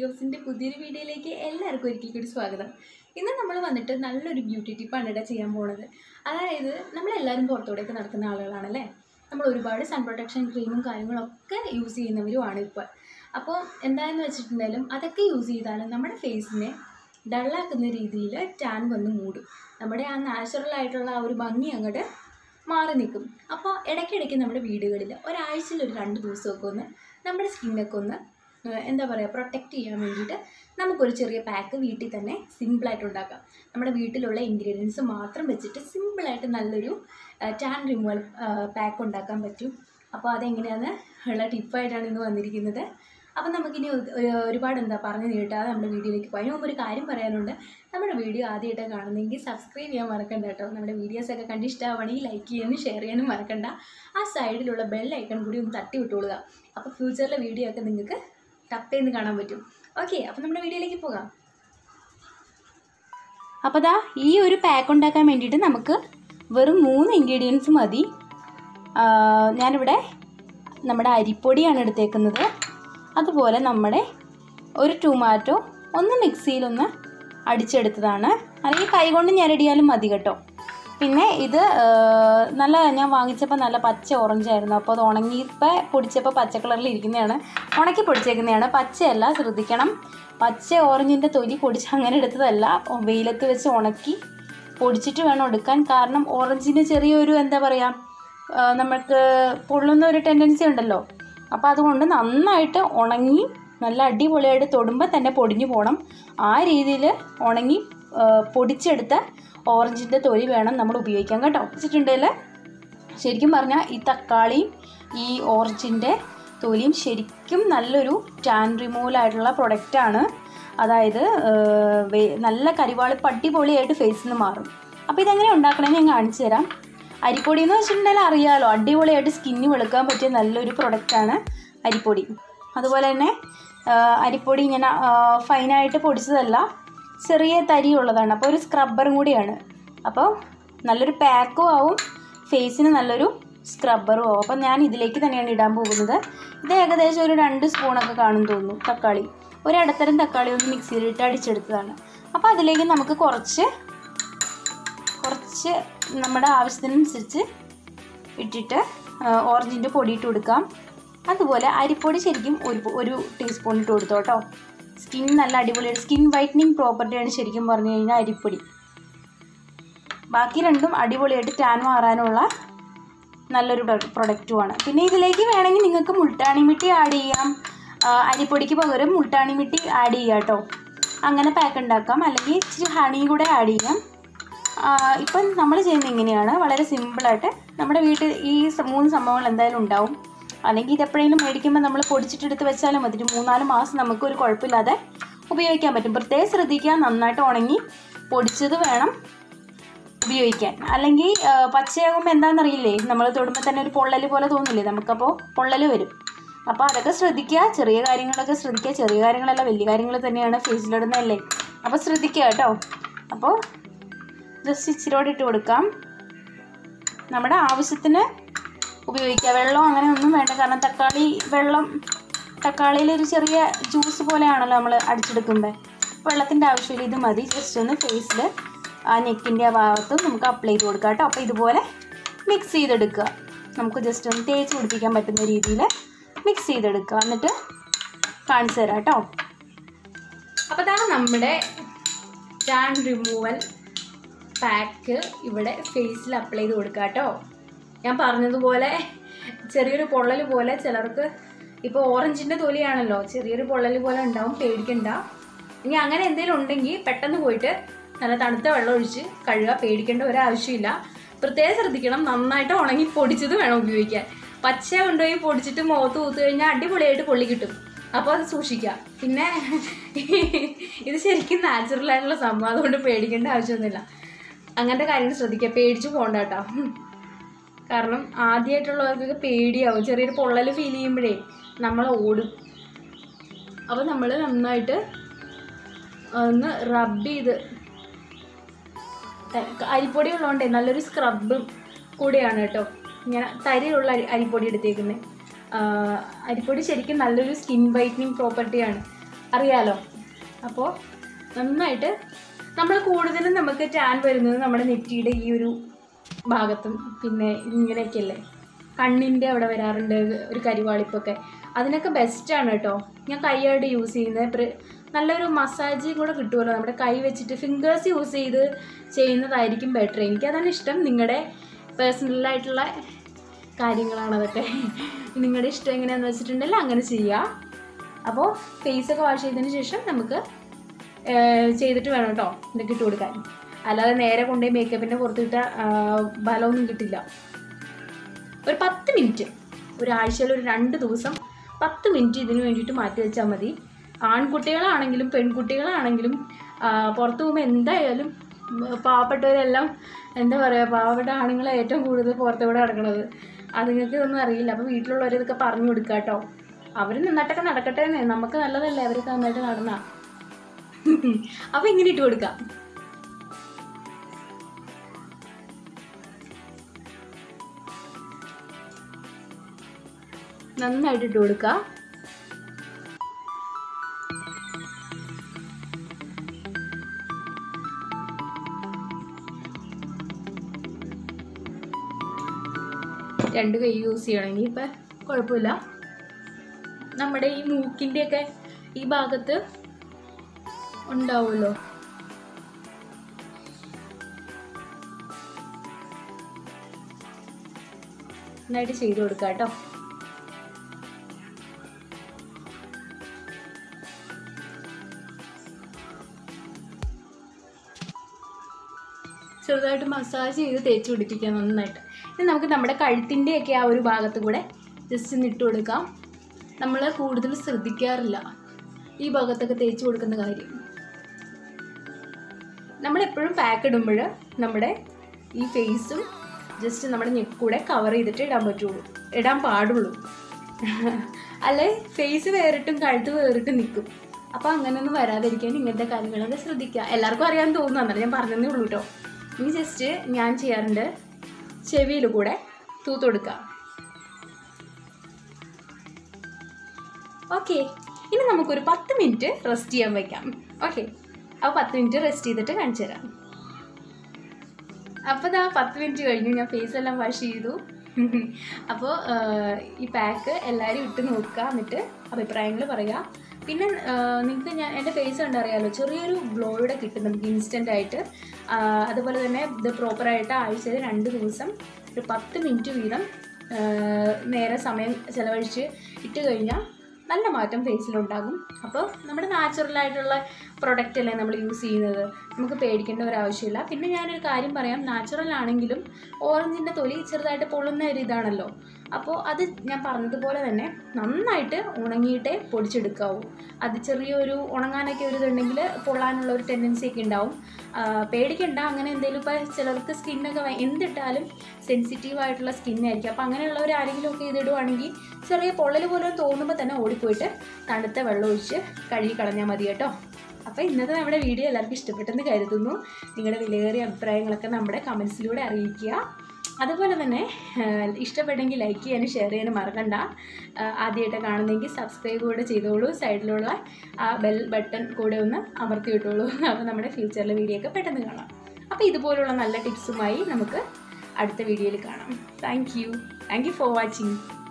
ഹോപ്സിൻ്റെ പുതിയൊരു വീഡിയോയിലേക്ക് എല്ലാവർക്കും ഒരിക്കൽ കൂടി സ്വാഗതം ഇന്ന് നമ്മൾ വന്നിട്ട് നല്ലൊരു ബ്യൂട്ടി ടിപ്പാണ് ഇവിടെ ചെയ്യാൻ പോണത് അതായത് നമ്മളെല്ലാവരും പുറത്തോടെയൊക്കെ നടക്കുന്ന ആളുകളാണല്ലേ നമ്മൾ ഒരുപാട് സൺ പ്രൊട്ടക്ഷൻ ക്രീമും കാര്യങ്ങളൊക്കെ യൂസ് ചെയ്യുന്നവരുമാണ് ഇപ്പോൾ അപ്പോൾ എന്താണെന്ന് വെച്ചിട്ടുണ്ടെങ്കിലും അതൊക്കെ യൂസ് ചെയ്താലും നമ്മുടെ ഫേസിനെ ഡള്ളാക്കുന്ന രീതിയിൽ ടാൻ വന്ന് മൂടും നമ്മുടെ ആ നാച്ചുറൽ ആയിട്ടുള്ള ആ ഒരു ഭംഗി അങ്ങോട്ട് മാറി നിൽക്കും അപ്പോൾ ഇടയ്ക്കിടയ്ക്ക് നമ്മുടെ വീടുകളിൽ ഒരാഴ്ചയിൽ ഒരു രണ്ട് ദിവസമൊക്കെ ഒന്ന് നമ്മുടെ സ്കിന്നൊക്കെ ഒന്ന് ഏഹ് എന്താ പറയുക പ്രൊട്ടക്റ്റ് ചെയ്യാൻ വേണ്ടിയിട്ട് നമുക്കൊരു ചെറിയ പാക്ക് വീട്ടിൽ തന്നെ സിമ്പിളായിട്ട് ഉണ്ടാക്കാം നമ്മുടെ വീട്ടിലുള്ള ഇൻഗ്രീഡിയൻസ് മാത്രം വെച്ചിട്ട് സിമ്പിളായിട്ട് നല്ലൊരു ടാൻ റിമൂവൽ പാക്ക് ഉണ്ടാക്കാൻ പറ്റും അപ്പോൾ അതെങ്ങനെയാണെന്ന് ഉള്ള ടിപ്പായിട്ടാണ് ഇന്ന് വന്നിരിക്കുന്നത് അപ്പം നമുക്കിനി ഒരു- ഒരു- ഒരുപാട് എന്താ പറഞ്ഞു നീട്ടാതെ നമ്മുടെ വീഡിയോയിലേക്ക് പോയി അതിന് മുമ്പ് ഒരു കാര്യം പറയാനുണ്ട് നമ്മുടെ വീഡിയോ ആദ്യമായിട്ട് കാണുന്നെങ്കിൽ സബ്സ്ക്രൈബ് ചെയ്യാൻ മറക്കണ്ട കേട്ടോ നമ്മുടെ വീഡിയോസൊക്കെ കണ്ട് ഇഷ്ടമാവണമെങ്കിൽ ലൈക്ക് ചെയ്യാനും ഷെയർ ചെയ്യാനും മറക്കണ്ട ആ സൈഡിലുള്ള ബെൽ ഐക്കൺ കൂടി ഒന്ന് തട്ടി വിട്ടുകൊള്ളുക അപ്പോൾ ഫ്യൂച്ചറിലെ വീഡിയോ ഒക്കെ നിങ്ങൾക്ക് ടപ്പ് ചെയ്ത് കാണാൻ പറ്റും ഓക്കെ അപ്പോൾ നമ്മുടെ വീഡിയോയിലേക്ക് പോകാം അപ്പോൾ ദാ ഈ ഒരു പാക്ക് ഉണ്ടാക്കാൻ വേണ്ടിയിട്ട് നമുക്ക് വെറും മൂന്ന് ഇൻഗ്രീഡിയൻസ് മതി ആ, ഞാനിവിടെ നമ്മുടെ അരിപ്പൊടിയാണ് എടുത്തേക്കുന്നത് അതുപോലെ നമ്മുടെ ഒരു ടൊമാറ്റോ ഒന്ന് മിക്സിയിലൊന്ന് അടിച്ചെടുത്തതാണ് അല്ലെങ്കിൽ കൈകൊണ്ട് ഞെരടിയാലും മതി കേട്ടോ പിന്നെ ഇത് ആ, നല്ല ഞാൻ വാങ്ങിച്ചപ്പോൾ നല്ല പച്ച ഓറഞ്ച് ആയിരുന്നു അപ്പോൾ അത് ഉണങ്ങിയപ്പോൾ പൊടിച്ചപ്പോൾ പച്ച കളറിൽ ഇരിക്കുന്നതാണ് ഉണക്കി പൊടിച്ചേക്കുന്നതാണ് പച്ചയല്ല ശ്രദ്ധിക്കണം പച്ച ഓറഞ്ചിൻ്റെ തൊലി പൊടിച്ച് അങ്ങനെ എടുത്തതല്ല വെയിലത്ത് വെച്ച് ഉണക്കി പൊടിച്ചിട്ട് വേണം എടുക്കാൻ കാരണം ഓറഞ്ചിന് ചെറിയൊരു എന്താ പറയുക ആ, നമുക്ക് പൊള്ളുന്ന ഒരു ടെൻഡൻസി ഉണ്ടല്ലോ അപ്പോൾ അതുകൊണ്ട് നന്നായിട്ട് ഉണങ്ങി നല്ല അടിപൊളിയായിട്ട് തൊടുമ്പോൾ തന്നെ പൊടിഞ്ഞു പോകണം ആ രീതിയിൽ ഉണങ്ങി ആ, പൊടിച്ചെടുത്ത ഓറഞ്ചിൻ്റെ തൊലി വേണം നമ്മൾ ഉപയോഗിക്കാൻ കേട്ടോ വെച്ചിട്ടുണ്ടെങ്കിൽ ശരിക്കും പറഞ്ഞാൽ ഈ തക്കാളിയും ഈ ഓറഞ്ചിൻ്റെ തൊലിയും ശരിക്കും നല്ലൊരു ടാൻ റിമൂവൽ ആയിട്ടുള്ള പ്രൊഡക്റ്റാണ് അതായത് ആ, വേ- നല്ല കരിവാളിപ്പ് അടിപൊളിയായിട്ട് ഫേസിൽ നിന്ന് മാറും അപ്പോൾ ഇതെങ്ങനെ ഉണ്ടാക്കണമെന്ന് ഞാൻ കാണിച്ചു തരാം അരിപ്പൊടി എന്ന് വെച്ചിട്ടുണ്ടെങ്കിൽ അറിയാലോ അടിപൊളിയായിട്ട് സ്കിന്ന് വെളുക്കാൻ പറ്റിയ നല്ലൊരു പ്രൊഡക്റ്റാണ് അരിപ്പൊടി അതുപോലെ തന്നെ ആ, അരിപ്പൊടി ഇങ്ങനെ ആ, ഫൈനായിട്ട് പൊടിച്ചതല്ല ചെറിയ തരിയുള്ളതാണ് അപ്പോൾ ഒരു സ്ക്രബ്ബറും കൂടിയാണ് അപ്പോൾ നല്ലൊരു പാക്കും ആവും ഫേസിന് നല്ലൊരു സ്ക്രബ്ബറും ആവും അപ്പം ഞാൻ ഇതിലേക്ക് തന്നെയാണ് ഇടാൻ പോകുന്നത് ഇത് ഏകദേശം ഒരു രണ്ട് സ്പൂണൊക്കെ കാണും തോന്നുന്നു തക്കാളി ഒരു ഇടത്തരം തക്കാളി ഒന്ന് മിക്സിയിലിട്ട് അടിച്ചെടുത്തതാണ് അപ്പോൾ അതിലേക്ക് നമുക്ക് കുറച്ച് കുറച്ച് നമ്മുടെ ആവശ്യത്തിനനുസരിച്ച് ഇട്ടിട്ട് ഓറഞ്ചിൻ്റെ പൊടി ഇട്ട് കൊടുക്കാം അതുപോലെ അരിപ്പൊടി ശരിക്കും ഒരു ഒരു ടീസ്പൂൺ ഇട്ട് കൊടുത്തോ കേട്ടോ സ്കിൻ നല്ല അടിപൊളിയാണ് സ്കിൻ വൈറ്റനിങ് പ്രോപ്പർട്ടിയാണ് ശരിക്കും പറഞ്ഞു കഴിഞ്ഞാൽ അരിപ്പൊടി ബാക്കി രണ്ടും അടിപൊളിയായിട്ട് ടാൻ മാറാനുള്ള നല്ലൊരു പ്രൊഡക്റ്റുമാണ് പിന്നെ ഇതിലേക്ക് വേണമെങ്കിൽ നിങ്ങൾക്ക് മുൾട്ടാണി മിട്ടി ആഡ് ചെയ്യാം ആ, അരിപ്പൊടിക്ക് പകരം മുൾട്ടാണി മിട്ടി ആഡ് ചെയ്യാം കേട്ടോ അങ്ങനെ പാക്ക് ഉണ്ടാക്കാം അല്ലെങ്കിൽ ഇച്ചിരി ഹണി കൂടെ ആഡ് ചെയ്യാം ആ, ഇപ്പം നമ്മൾ ചെയ്യുന്നത് ഇങ്ങനെയാണ് വളരെ സിമ്പിളായിട്ട് നമ്മുടെ വീട്ടിൽ ഈ സ- മൂന്ന് സംഭവങ്ങൾ എന്തായാലും ഉണ്ടാവും അല്ലെങ്കിൽ ഇതെപ്പോഴെങ്കിലും മേടിക്കുമ്പോൾ നമ്മൾ പൊടിച്ചിട്ടെടുത്ത് വെച്ചാലും മതി ഒരു മൂന്നാല് മാസം നമുക്ക് ഒരു കുഴപ്പമില്ലാതെ ഉപയോഗിക്കാൻ പറ്റും പ്രത്യേകം ശ്രദ്ധിക്കുക നന്നായിട്ട് ഉണങ്ങി പൊടിച്ചത് വേണം ഉപയോഗിക്കാൻ അല്ലെങ്കിൽ ആ, പച്ചയാകുമ്പോൾ എന്താണെന്നറിയില്ലേ നമ്മൾ തൊടുമ്പോൾ തന്നെ ഒരു പൊള്ളൽ പോലെ തോന്നില്ലേ നമുക്കപ്പോൾ പൊള്ളൽ വരും അപ്പോൾ അതൊക്കെ ശ്രദ്ധിക്കുക ചെറിയ കാര്യങ്ങളൊക്കെ ശ്രദ്ധിക്കുക ചെറിയ കാര്യങ്ങളല്ല വലിയ കാര്യങ്ങൾ തന്നെയാണ് ഫേസിലിടുന്നതല്ലേ അപ്പോൾ ശ്രദ്ധിക്കുക കേട്ടോ അപ്പോൾ ജസ്റ്റ് ഇച്ചിരോടെ ഇട്ട് കൊടുക്കാം നമ്മുടെ ആവശ്യത്തിന് ഉപയോഗിക്കുക വെള്ളം അങ്ങനെ ഒന്നും വേണ്ട കാരണം തക്കാളി വെള്ളം തക്കാളിയിൽ ഒരു ചെറിയ ജ്യൂസ് പോലെയാണല്ലോ നമ്മൾ അടിച്ചെടുക്കുമ്പോൾ വെള്ളത്തിൻ്റെ ആവശ്യമില്ല ഇത് മതി ജസ്റ്റ് ഒന്ന് ഫേസിൽ ആ നെക്കിൻ്റെ ആ ഭാഗത്ത് നമുക്ക് അപ്ലൈ ചെയ്ത് കൊടുക്കാം കേട്ടോ അപ്പോൾ ഇതുപോലെ മിക്സ് ചെയ്തെടുക്കുക നമുക്ക് ജസ്റ്റ് ഒന്ന് തേച്ച് പിടിപ്പിക്കാൻ പറ്റുന്ന രീതിയിൽ മിക്സ് ചെയ്തെടുക്കുക എന്നിട്ട് കാണിച്ചു തരാം കേട്ടോ അപ്പോൾ ഇതാണ് നമ്മുടെ ടാൻ റിമൂവൽ പാക്ക് ഇവിടെ ഫേസിൽ അപ്ലൈ ചെയ്ത് കൊടുക്കുക കേട്ടോ ഞാൻ പറഞ്ഞതുപോലെ ചെറിയൊരു പൊള്ളൽ പോലെ ചിലർക്ക് ഇപ്പോൾ ഓറഞ്ചിൻ്റെ തൊലിയാണല്ലോ ചെറിയൊരു പൊള്ളൽ പോലെ ഉണ്ടാവും പേടിക്കണ്ട ഇനി അങ്ങനെ എന്തെങ്കിലും ഉണ്ടെങ്കിൽ പെട്ടെന്ന് പോയിട്ട് നല്ല തണുത്ത വെള്ളം ഒഴിച്ച് കഴുകുക പേടിക്കേണ്ട ഒരാവശ്യമില്ല പ്രത്യേകം ശ്രദ്ധിക്കണം നന്നായിട്ട് ഉണങ്ങി പൊടിച്ചത് വേണം ഉപയോഗിക്കാൻ പച്ച കൊണ്ടുപോയി പൊടിച്ചിട്ട് മുഖത്ത് കൂത്ത് കഴിഞ്ഞാൽ അടിപൊളിയായിട്ട് പൊള്ളി കിട്ടും അപ്പോൾ അത് സൂക്ഷിക്കുക പിന്നെ ഇത് ശരിക്കും നാച്ചുറൽ ആയിട്ടുള്ള സംഭവം അതുകൊണ്ട് പേടിക്കേണ്ട ആവശ്യമൊന്നുമില്ല അങ്ങനത്തെ കാര്യങ്ങൾ ശ്രദ്ധിക്കുക പേടിച്ച് പോകണ്ട കേട്ടോ കാരണം ആദ്യമായിട്ടുള്ളവർക്കൊക്കെ പേടിയാവും ചെറിയൊരു പൊള്ളൽ ഫീൽ ചെയ്യുമ്പോഴേ നമ്മൾ ഓടും അപ്പോൾ നമ്മൾ നന്നായിട്ട് ഒന്ന് റബ്ബ് ചെയ്ത് ത- അരിപ്പൊടി ഉള്ളതുകൊണ്ടേ നല്ലൊരു സ്ക്രബും കൂടെയാണ് കേട്ടോ ഇങ്ങനെ തരിയുള്ള അരി അരിപ്പൊടി എടുത്തേക്കുന്നത് അരിപ്പൊടി ശരിക്കും നല്ലൊരു സ്കിൻ വൈറ്റനിങ് പ്രോപ്പർട്ടിയാണ് അറിയാലോ അപ്പോൾ നന്നായിട്ട് നമ്മൾ കൂടുതലും നമുക്ക് ടാൻ വരുന്നത് നമ്മുടെ നെറ്റിയുടെ ഈ ഒരു ഭാഗത്തും പിന്നെ ഇങ്ങനെയൊക്കെയല്ലേ കണ്ണിൻ്റെ അവിടെ വരാറുണ്ട് ഒരു കരിവാളിപ്പൊക്കെ അതിനൊക്കെ ബെസ്റ്റാണ് കേട്ടോ ഞാൻ കൈയായിട്ട് യൂസ് ചെയ്യുന്നത് പ്ര- നല്ലൊരു മസാജ് കൂടെ കിട്ടുമല്ലോ നമ്മുടെ കൈ വെച്ചിട്ട് ഫിംഗേഴ്സ് യൂസ് ചെയ്ത് ചെയ്യുന്നതായിരിക്കും ബെറ്റർ എനിക്കതാണ് ഇഷ്ടം നിങ്ങളുടെ പേഴ്സണലായിട്ടുള്ള കാര്യങ്ങളാണ് അതൊക്കെ നിങ്ങളുടെ ഇഷ്ടം എങ്ങനെയാണെന്ന് വെച്ചിട്ടുണ്ടെങ്കിൽ അങ്ങനെ ചെയ്യുക അപ്പോൾ ഫേസൊക്കെ വാഷ് ചെയ്തതിന് ശേഷം നമുക്ക് ഏർ, ചെയ്തിട്ട് വേണം കേട്ടോ ഇതൊക്കെ ഇട്ട് കൊടുക്കാൻ അല്ലാതെ നേരെ കൊണ്ടുപോയി മേക്കപ്പിൻ്റെ പുറത്തിട്ട ബലമൊന്നും കിട്ടില്ല ഒരു പത്ത് മിനിറ്റ് ഒരാഴ്ചയിൽ ഒരു രണ്ട് ദിവസം പത്ത് മിനിറ്റ് ഇതിന് വേണ്ടിയിട്ട് മാറ്റി വെച്ചാൽ മതി ആൺകുട്ടികളാണെങ്കിലും പെൺകുട്ടികളാണെങ്കിലും ആ, പുറത്ത് പോകുമ്പോൾ എന്തായാലും ഉം, പാവപ്പെട്ടവരെല്ലാം എന്താ പറയുക പാവപ്പെട്ട ആണുങ്ങളെ ഏറ്റവും കൂടുതൽ പുറത്തുകൂടെ നടക്കുന്നത് അത് നിങ്ങൾക്ക് ഇതൊന്നും അറിയില്ല അപ്പോൾ വീട്ടിലുള്ളവർ ഇതൊക്കെ പറഞ്ഞു കൊടുക്കുക കേട്ടോ അവർ നന്നായിട്ടൊക്കെ നടക്കട്ടെ എന്ന് നമുക്ക് നല്ലതല്ലേ അവരൊക്കെ നന്നായിട്ട് നടന്നാ അപ്പോൾ ഇങ്ങനെ ഇട്ട് കൊടുക്കാം നന്നായിട്ട് ഇട്ട് കൊടുക്കുക രണ്ട് കൈ യൂസ് ചെയ്യണം ഇനിയിപ്പോൾ കുഴപ്പമില്ല നമ്മുടെ ഈ മൂക്കിൻ്റെയൊക്കെ ഈ ഭാഗത്ത് ഉണ്ടാവുമല്ലോ നന്നായിട്ട് ചെയ്ത് കൊടുക്കാം കേട്ടോ ചെറുതായിട്ട് മസാജ് ചെയ്ത് തേച്ച് പിടിപ്പിക്കാം നന്നായിട്ട് ഇനി നമുക്ക് നമ്മുടെ കഴുത്തിൻ്റെയൊക്കെ ആ ഒരു ഭാഗത്ത് കൂടെ ജസ്റ്റ് ഒന്ന് ഇട്ട് കൊടുക്കാം നമ്മൾ കൂടുതൽ ശ്രദ്ധിക്കാറില്ല ഈ ഭാഗത്തൊക്കെ തേച്ച് കൊടുക്കുന്ന കാര്യം നമ്മളെപ്പോഴും പാക്ക് ഇടുമ്പോൾ നമ്മുടെ ഈ ഫേസും ജസ്റ്റ് നമ്മുടെ നെക്കൂടെ കവർ ചെയ്തിട്ട് ഇടാൻ പറ്റുള്ളൂ ഇടാൻ പാടുള്ളൂ അല്ലെ ഫേസ് വേറിട്ടും കഴുത്ത് വേറിട്ടും നിൽക്കും അപ്പോൾ അങ്ങനെയൊന്നും വരാതിരിക്കാൻ ഇങ്ങനത്തെ കാര്യങ്ങളൊക്കെ ശ്രദ്ധിക്കുക എല്ലാവർക്കും അറിയാൻ തോന്നുന്നതാണ് ഞാൻ പറഞ്ഞതേ ഉള്ളൂ കേട്ടോ ഇനി ജസ്റ്റ് ഞാൻ ചെയ്യാറുണ്ട് ചെവിയിൽ കൂടെ തൂത്ത് കൊടുക്കുക ഓക്കെ ഇനി നമുക്കൊരു പത്ത് മിനിറ്റ് റെസ്റ്റ് ചെയ്യാൻ വയ്ക്കാം ഓക്കെ അപ്പോൾ പത്ത് മിനിറ്റ് റെസ്റ്റ് ചെയ്തിട്ട് കാണിച്ചു തരാം അപ്പോൾ ഇതാ പത്ത് മിനിറ്റ് കഴിഞ്ഞു ഞാൻ ഫേസ് എല്ലാം വാഷ് ചെയ്തു അപ്പോൾ ഈ പാക്ക് എല്ലാവരും ഇട്ട് നോക്കുക എന്നിട്ട് അഭിപ്രായങ്ങൾ പറയുക പിന്നെ നിങ്ങൾക്ക് ഞാൻ എൻ്റെ ഫേസ് കണ്ടറിയാമല്ലോ ചെറിയൊരു ഗ്ലോയുടെ കിട്ടും നമുക്ക് ഇൻസ്റ്റൻ്റ് ആയിട്ട് ആ, അതുപോലെ തന്നെ ഇത് പ്രോപ്പറായിട്ട് ആഴ്ചയിൽ രണ്ട് ദിവസം ഒരു പത്ത് മിനിറ്റ് വീതം ആ, നേരെ സമയം ചിലവഴിച്ച് ഇട്ട് കഴിഞ്ഞാൽ നല്ല മാറ്റം ഫേസിലുണ്ടാകും അപ്പോൾ നമ്മുടെ നാച്ചുറലായിട്ടുള്ള പ്രൊഡക്റ്റ് അല്ലേ നമ്മൾ യൂസ് ചെയ്യുന്നത് നമുക്ക് പേടിക്കേണ്ട ഒരു ആവശ്യമില്ല പിന്നെ ഞാനൊരു കാര്യം പറയാം നാച്ചുറൽ ആണെങ്കിലും ഓറഞ്ചിൻ്റെ തൊലി ചെറുതായിട്ട് പൊള്ളുന്ന ഒരു ഇതാണല്ലോ അപ്പോൾ അത് ഞാൻ പറഞ്ഞതുപോലെ തന്നെ നന്നായിട്ട് ഉണങ്ങിയിട്ടേ പൊടിച്ചെടുക്കാവൂ അത് ചെറിയൊരു ഉണങ്ങാനൊക്കെ ഒരു ഇതുണ്ടെങ്കിൽ പൊള്ളാനുള്ള ഒരു ടെൻഡൻസി ഒക്കെ ഉണ്ടാവും ആ, പേടിക്കണ്ട അങ്ങനെ എന്തെങ്കിലും ഇപ്പോൾ ചിലർക്ക് സ്കിന്നൊക്കെ എന്തിട്ടാലും സെൻസിറ്റീവ് ആയിട്ടുള്ള സ്കിന്നായിരിക്കും അപ്പോൾ അങ്ങനെയുള്ളവർ ആരെങ്കിലും ഒക്കെ ഇതിടുവാണെങ്കിൽ ചെറിയ പൊള്ളൽ പോലെ തോന്നുമ്പോൾ തന്നെ ഓടിപ്പോയിട്ട് തണുത്ത വെള്ളം ഒഴിച്ച് കഴുകി കളഞ്ഞാൽ മതി കേട്ടോ അപ്പോൾ ഇന്നത്തെ നമ്മുടെ വീഡിയോ എല്ലാവർക്കും ഇഷ്ടപ്പെട്ടെന്ന് കരുതുന്നു നിങ്ങളുടെ വിലയേറിയ അഭിപ്രായങ്ങളൊക്കെ നമ്മുടെ കമൻസിലൂടെ അറിയിക്കുക അതുപോലെ തന്നെ ആ, ഇഷ്ടപ്പെട്ടെങ്കിൽ ലൈക്ക് ചെയ്യാനും ഷെയർ ചെയ്യാനും മറക്കണ്ട ആ, ആദ്യമായിട്ട് കാണുന്നെങ്കിൽ സബ്സ്ക്രൈബ് കൂടെ ചെയ്തോളൂ സൈഡിലുള്ള ആ ബെൽ ബട്ടൺ കൂടെ ഒന്ന് അമർത്തി വിട്ടോളൂ അപ്പോൾ നമ്മുടെ ഫ്യൂച്ചറിലെ വീഡിയോ ഒക്കെ പെട്ടെന്ന് കാണാം അപ്പോൾ ഇതുപോലുള്ള നല്ല ടിപ്സുമായി നമുക്ക് അടുത്ത വീഡിയോയിൽ കാണാം thank you thank you for watching